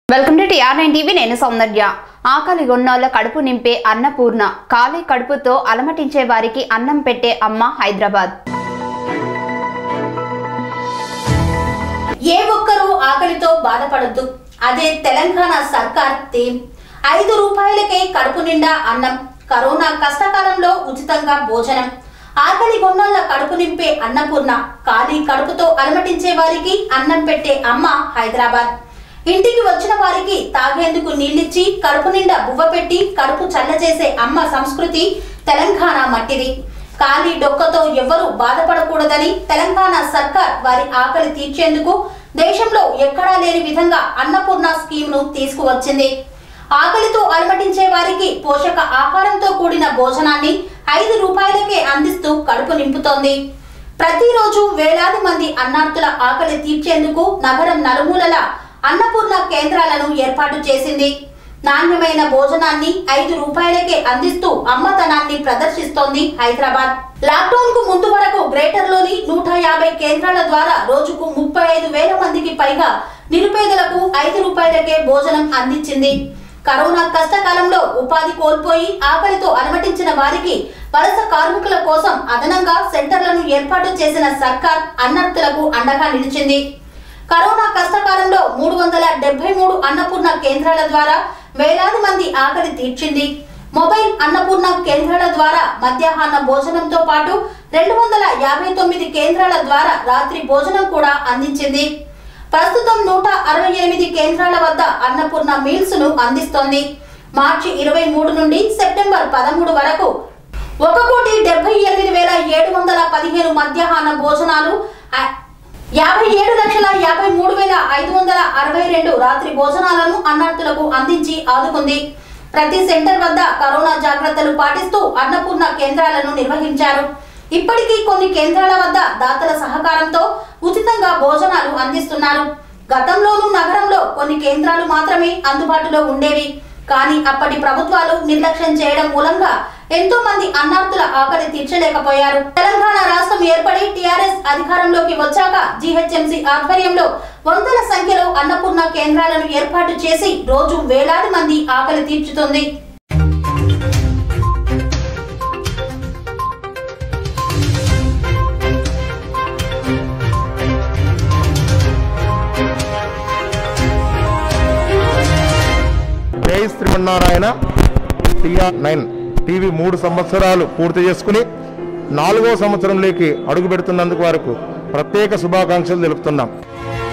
welcome to TR nine TV నేను సౌందర్య ఆకలి గొన్నోళ్ళ కడుపు నింపే అన్నపూర్ణ ఖాళీ కడుపుతో అలమటించే వారికి అన్నం పెట్టే అమ్మ హైదరాబాద్ ఏ ఒక్కరూ ఆకలితో బాధపడద్దు అదే తెలంగాణ సర్కార్ థీమ్ ఐదు రూపాయలకే కడుపు నిండా అన్నం కరోనా కష్టకాలంలో ఉచితంగా భోజనం ఆకలి గొన్నోళ్ళ కడుపు నింపే అన్నపూర్ణ ఖాళీ కడుపుతో అలమటించే వారికి అన్నం పెట్టే అమ్మ హైదరాబాద్ ఇంటికి వచ్చిన వారికి తాగేందుకు నీళ్ళిచ్చి కడుపు నిండా బువ్వ పెట్టి కడుపు చల్లజేసే అమ్మ సంస్కృతి తెలంగాణ మట్టిది ఖాళీ డొక్కతో ఎవ్వరూ బాధపడకూడదని తెలంగాణ సర్కార్ వారి ఆకలి తీర్చేందుకు దేశంలో ఎక్కడా లేని విధంగా అన్నపూర్ణ స్కీమ్ ను తీసుకువచ్చింది ఆకలితో అలమటించే వారికి పోషక ఆహారంతో కూడిన భోజనాన్ని ఐదు రూపాయలకే అందిస్తూ కడుపు నింపుతోంది ప్రతిరోజు వేలాది మంది అన్నార్థుల ఆకలి తీర్చేందుకు నగరం నలుమూలల అన్నపూర్ణ కేంద్రాలను ఏర్పాటు చేసింది నాణ్యమైన భోజనాన్ని ఐదు రూపాయలకే అందిస్తూ అమ్మతనాన్ని ప్రదర్శిస్తోంది హైదరాబాద్ లాక్డౌన్ కు ముందు వరకు గ్రేటర్ లోని నూట యాభై కేంద్రాల ద్వారా రోజుకు ముప్పై ఐదు వేల మందికి పైగా నిరుపేదలకు ఐదు రూపాయలకే భోజనం అందించింది కరోనా కష్టకాలంలో ఉపాధి కోల్పోయి ఆకలితో అలమటించిన వారికి వలస కార్మికుల కోసం అదనంగా సెంటర్లను ఏర్పాటు చేసిన సర్కార్ అన్నర్థులకు అండగా నిలిచింది కరోనా కష్టకాలంలో మూడు వందల డెబ్బై మూడు అన్నపూర్ణ కేంద్రాల ద్వారా వేలాది మంది ఆకలి తీర్చింది మొబైల్ అన్నపూర్ణ కేంద్రాల ద్వారా మధ్యాహ్న భోజనంతో పాటు రెండు వందల యాభై తొమ్మిది కేంద్రాల ద్వారా రాత్రి భోజనం కూడా అందించింది ప్రస్తుతం నూట అరవై ఎనిమిది కేంద్రాల వద్ద అన్నపూర్ణ మీల్స్ ను అందిస్తోంది మార్చి ఇరవై మూడు నుండి సెప్టెంబర్ పదమూడు వరకు ఒక కోటి డెబ్బై ఎనిమిది వేల ఏడు వందల పదిహేను మధ్యాహ్న భోజనాలు ఆ- యాభై ఏడు లక్షల యాభై మూడు వేల ఐదు వందల అరవై రెండు రాత్రి భోజనాలను అన్నార్థులకు అందించి ఆదుకుంది ప్రతి సెంటర్ వద్ద కరోనా జాగ్రత్తలు పాటిస్తూ అన్నపూర్ణ కేంద్రాలను నిర్వహించారు ఇప్పటికీ కొన్ని కేంద్రాల వద్ద దాతల సహకారంతో ఉచితంగా భోజనాలు అందిస్తున్నారు గతంలోనూ నగరంలో కొన్ని కేంద్రాలు మాత్రమే అందుబాటులో ఉండేవి కానీ అప్పటి ప్రభుత్వాలు నిర్లక్ష్యం చేయడం మూలంగా ఎంతో మంది అన్నార్థుల ఆకలి తీర్చలేకపోయారు తెలంగాణ రాష్ట్రం ఏర్పడి టిఆర్ఎస్ అధికారంలోకి వచ్చాక జీహెచ్ఎంసీ ఆధ్వర్యంలో వందల సంఖ్యలో అన్నపూర్ణ కేంద్రాలను ఏర్పాటు చేసి రోజు వేలాది మంది ఆకలి తీర్చుతుంది జై శ్రీమన్నారాయణ టిఆర్ నైన్ టీవీ మూడు సంవత్సరాలు పూర్తి చేసుకుని నాలుగో సంవత్సరంలోకి అడుగు పెడుతున్నందుకు వారికి ప్రత్యేక శుభాకాంక్షలు తెలుపుతున్నాం